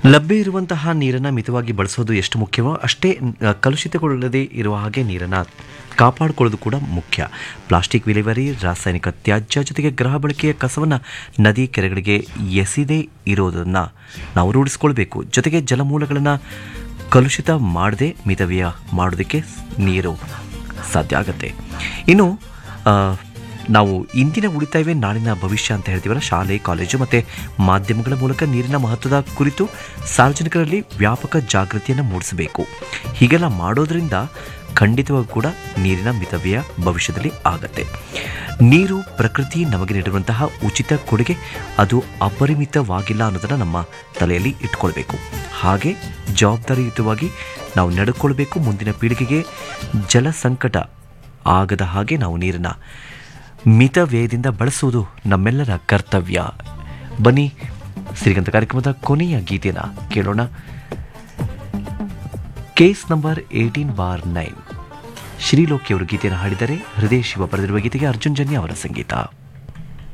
ಲಭ್ಯ ಇರುವಂತಹ ನೀರನ್ನು ಮಿತವಾಗಿ ಬಳಸೋದು ಎಷ್ಟು ಮುಖ್ಯವೋ ಅಷ್ಟೇ ಆ, ಕಲುಷಿತಗೊಳ್ಳದೇ ಇರುವ ಹಾಗೆ ನೀರನ್ನು ಕಾಪಾಡಿಕೊಳ್ಳೋದು ಕೂಡ ಮುಖ್ಯ ಪ್ಲಾಸ್ಟಿಕ್ ವಿಲೇವಾರಿ ರಾಸಾಯನಿಕ ತ್ಯಾಜ್ಯ ಜೊತೆಗೆ ಗೃಹ ಬಳಕೆಯ ಕಸವನ್ನು ನದಿ ಕೆರೆಗಳಿಗೆ ಎಸೆದೇ ಇರೋದನ್ನು ನಾವು ರೂಢಿಸ್ಕೊಳ್ಬೇಕು ಜೊತೆಗೆ ಜಲಮೂಲಗಳನ್ನು ಕಲುಷಿತ ಮಾಡದೆ ಮಿತವ್ಯಯ ಮಾಡೋದಕ್ಕೆ ನೀರು ಸಾಧ್ಯ ಆಗುತ್ತೆ ಇನ್ನು ಆ, ನಾವು ಇಂದಿನ ಉಳಿತಾಯವೇ ನಾಳಿನ ಭವಿಷ್ಯ ಅಂತ ಹೇಳ್ತೀವಲ್ಲ ಶಾಲೆ ಕಾಲೇಜು ಮತ್ತು ಮಾಧ್ಯಮಗಳ ಮೂಲಕ ನೀರಿನ ಮಹತ್ವದ ಕುರಿತು ಸಾರ್ವಜನಿಕರಲ್ಲಿ ವ್ಯಾಪಕ ಜಾಗೃತಿಯನ್ನು ಮೂಡಿಸಬೇಕು ಹೀಗೆಲ್ಲ ಮಾಡೋದ್ರಿಂದ ಖಂಡಿತವಾಗಿ ಕೂಡ ನೀರಿನ ಮಿತವ್ಯಯ ಭವಿಷ್ಯದಲ್ಲಿ ಆಗತ್ತೆ ನೀರು ಪ್ರಕೃತಿ ನಮಗೆ ನೀಡಿರುವಂತಹ ಉಚಿತ ಕೊಡುಗೆ ಅದು ಅಪರಿಮಿತವಾಗಿಲ್ಲ ಅನ್ನೋದನ್ನು ನಮ್ಮ ತಲೆಯಲ್ಲಿ ಇಟ್ಕೊಳ್ಬೇಕು ಹಾಗೆ ಜವಾಬ್ದಾರಿಯುತವಾಗಿ ನಾವು ನಡ್ಕೊಳ್ಬೇಕು ಮುಂದಿನ ಪೀಳಿಗೆಗೆ ಜಲ ಸಂಕಟ ಆಗದ ಹಾಗೆ ನಾವು ನೀರನ್ನು ಮಿತವ್ಯಯದಿಂದ ಬಳಸುವುದು ನಮ್ಮೆಲ್ಲರ ಕರ್ತವ್ಯ ಬನ್ನಿ ಶ್ರೀಗಂಧ ಕಾರ್ಯಕ್ರಮದ ಕೊನೆಯ ಗೀತೆನ ಕೇಳೋಣ case number eighteen bar nine Sriloki ಅವರು ಗೀತೆಯನ್ನು ಹಾಡಿದರೆ ಹೃದಯ ಶಿವ ಬರೆದಿರುವ ಗೀತೆಗೆ ಅರ್ಜುನ್ ಜನ್ಯ ಅವರ ಸಂಗೀತ